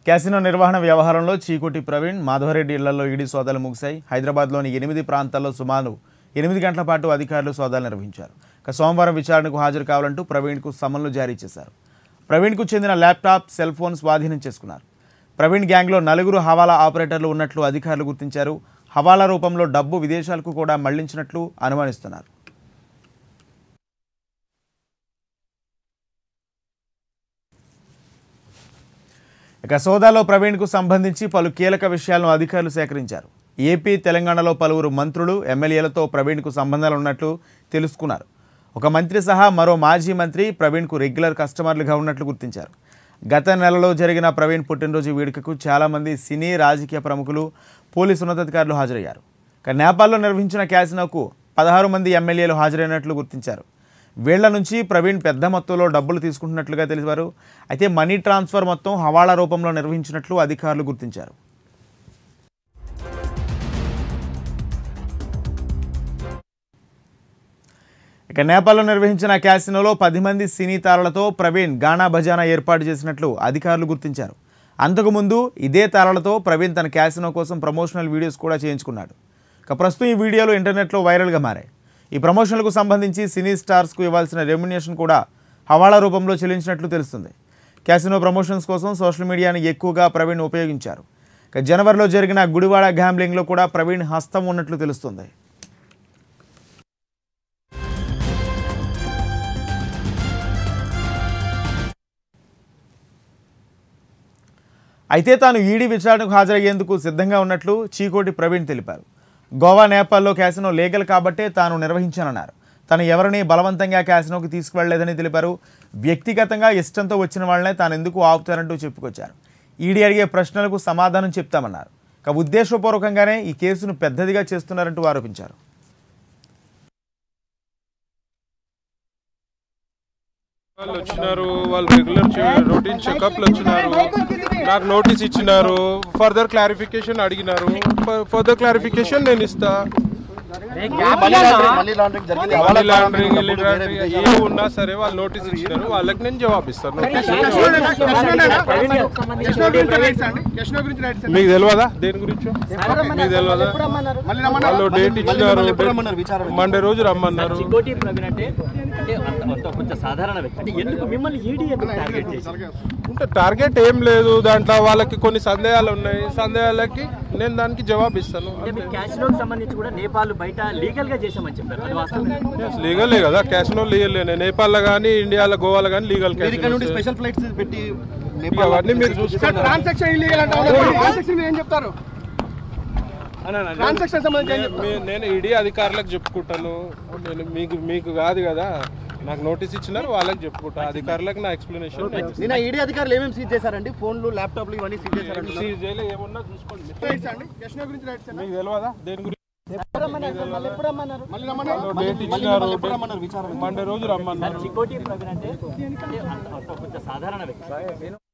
casino నిర్వహణ వ్యవహారంలో చీకుటి ప్రవీణ్ మాధవరెడ్డి ఇళ్లలో ఈడీ సోదాలు ముగిశాయి హైదరాబాద్లోని ఎనిమిది ప్రాంతాల్లో సుమారు ఎనిమిది గంటల పాటు అధికారులు సోదాలు నిర్వహించారు ఇక సోమవారం విచారణకు హాజరు కావాలంటూ ప్రవీణ్కు సమన్లు జారీ చేశారు ప్రవీణ్కు చెందిన ల్యాప్టాప్ సెల్ ఫోన్ స్వాధీనం చేసుకున్నారు ప్రవీణ్ గ్యాంగ్లో నలుగురు హవాలా ఆపరేటర్లు ఉన్నట్లు అధికారులు గుర్తించారు హవాలా రూపంలో డబ్బు విదేశాలకు కూడా మళ్లించినట్లు అనుమానిస్తున్నారు ఇక సోదాలో ప్రవీణ్కు సంబంధించి పలు కీలక విషయాలను అధికారులు సేకరించారు ఏపీ తెలంగాణలో పలువురు మంత్రులు ఎమ్మెల్యేలతో ప్రవీణ్కు సంబంధాలు ఉన్నట్లు తెలుసుకున్నారు ఒక మంత్రి సహా మరో మాజీ మంత్రి ప్రవీణ్కు రెగ్యులర్ కస్టమర్లుగా ఉన్నట్లు గుర్తించారు గత నెలలో జరిగిన ప్రవీణ్ పుట్టినరోజు వేడుకకు చాలామంది సినీ రాజకీయ ప్రముఖులు పోలీసు ఉన్నతాధికారులు హాజరయ్యారు ఇక నేపాల్లో నిర్వహించిన క్యాసినోకు పదహారు మంది ఎమ్మెల్యేలు హాజరైనట్లు గుర్తించారు వీళ్ల నుంచి ప్రవీణ్ పెద్ద మొత్తంలో డబ్బులు తీసుకుంటున్నట్లుగా తెలిపారు అయితే మనీ ట్రాన్స్ఫర్ మొత్తం హవాళా రూపంలో నిర్వహించినట్లు అధికారులు గుర్తించారు ఇక నేపాల్లో నిర్వహించిన క్యాసినోలో పది మంది సినీ తారలతో ప్రవీణ్ గానా భజానా ఏర్పాటు చేసినట్లు అధికారులు గుర్తించారు అంతకుముందు ఇదే తారలతో ప్రవీణ్ తన క్యాసినో కోసం ప్రమోషనల్ వీడియోస్ కూడా చేయించుకున్నాడు ఇక ప్రస్తుతం ఈ వీడియోలు ఇంటర్నెట్లో వైరల్గా మారాయి ఈ ప్రమోషన్లకు సంబంధించి సినీ స్టార్స్కు ఇవ్వాల్సిన రెమ్యునేషన్ కూడా హవాళా రూపంలో చెల్లించినట్లు తెలుస్తుంది క్యాసినో ప్రమోషన్స్ కోసం సోషల్ మీడియాని ఎక్కువగా ప్రవీణ్ ఉపయోగించారు ఇక జనవరిలో జరిగిన గుడివాడ గ్యాంబ్లింగ్లో కూడా ప్రవీణ్ హస్తం ఉన్నట్లు తెలుస్తుంది అయితే తాను ఈడీ విచారణకు హాజరయ్యేందుకు సిద్ధంగా ఉన్నట్లు చీకోటి ప్రవీణ్ తెలిపారు గోవా నేపాల్లో క్యాసినో లీగల్ కాబట్టే తాను నిర్వహించానన్నారు తను ఎవరిని బలవంతంగా క్యాసినోకి తీసుకువెళ్లేదని తెలిపారు వ్యక్తిగతంగా ఇష్టంతో వచ్చిన వాళ్ళనే తాను ఎందుకు ఆపుతారంటూ చెప్పుకొచ్చారు ఈడీ అడిగే ప్రశ్నలకు సమాధానం చెప్తామన్నారు ఇక ఉద్దేశపూర్వకంగానే ఈ కేసును పెద్దదిగా చేస్తున్నారంటూ ఆరోపించారు వాళ్ళు వచ్చినారు వాళ్ళు రెగ్యులర్ రొటీన్ చెకప్లు వచ్చినారు నాకు నోటీస్ ఇచ్చినారు ఫర్దర్ క్లారిఫికేషన్ అడిగినారు ఫర్దర్ క్లారిఫికేషన్ నేను ఇస్తా మనీ లాండరింగ్ మనీ లాండరింగ్ జరిగింది మనీ హవాలా లాండరింగ్ డబ్బులు వేరే లాండరింగ్ విదేశాలకు ఏ ఉన్నా సరే వాళ్ళు నోటీస్ ఇచ్చినారు వాళ్ళకి నేను జవాబు ఇస్తాను మీకు తెలియదా దేని గురించో మీకు తెలియదా వాళ్ళు డేట్ ఇచ్చినారు ఎప్పుడు రమ్మన్నారు విచారణ మండే రోజు రమ్మన్నారు చికోటి ప్రవీణ్ అంటే అంటే అంత అంత కొంచెం సాధారణ వ్యక్తి అంటే ఎందుకు మిమ్మల్ని ఈడీ ఎందుకు టార్గెట్ చేసి అంటే టార్గెట్ ఏం లేదు దాంట్లో వాళ్ళకి కొన్ని సందేహాలు ఉన్నాయి సందేహాలకి నేను దానికి జవాబు ఇస్తాను అంటే మీ క్యాసినోకి సంబంధించి కూడా నేపాల్ బయట లీగల్ గా చేసామని చెప్పారు అది వాస్తవం లీగలే కదా క్యాసినో లీగల్ నేపాల్లో కానీ ఇండియాలో గోవాలో కానీ లీగల్ మీరు ఇక్కడ నుండి క్యాసినో స్పెషల్ ఫ్లైట్స్ పెట్టి ఇక అవన్నీ మీరు చూసుకోండి ట్రాన్సాక్షన్ ఇల్లీగల్ అంటే ట్రాన్సాక్షన్ ఏం చెప్తారు ట్రాన్సాక్షన్ సంబంధించి ఏం చెప్తారు మీ- నేను ఈడీ అధికారులకు చెప్పుకుంటాను నేను మీకు మీకు కాదు కదా నాకు నోటీస్ ఇచ్చినారు వాళ్ళకి చెప్పుకుంటా అధికారులకు నా ఎక్స్ప్లెనేషన్ నిన్న ఈడీ అధికారులు ఏమేమి సీజ్ చేశారండి ఫోన్లు ల్యాప్టాప్లు ఇవన్నీ సీజ్ చేశారండి సీజ్ చేయలే ఏమున్నా చూసుకోండి రైట్స్ అండి యశ్న గురించి రైట్స్ మీకు తెలియదా దేని గురించి మళ్ళీ రమ్మన్నారు వాళ్ళు డేట్ ఇచ్చినారు ఎప్పుడు రమ్మన్నారు విచారణ మండే రోజు రమ్మన్నారు చికోటి ప్రవీణ్ అంటే అంటే అంత అంత కొంచెం సాధారణ వ్యక్తి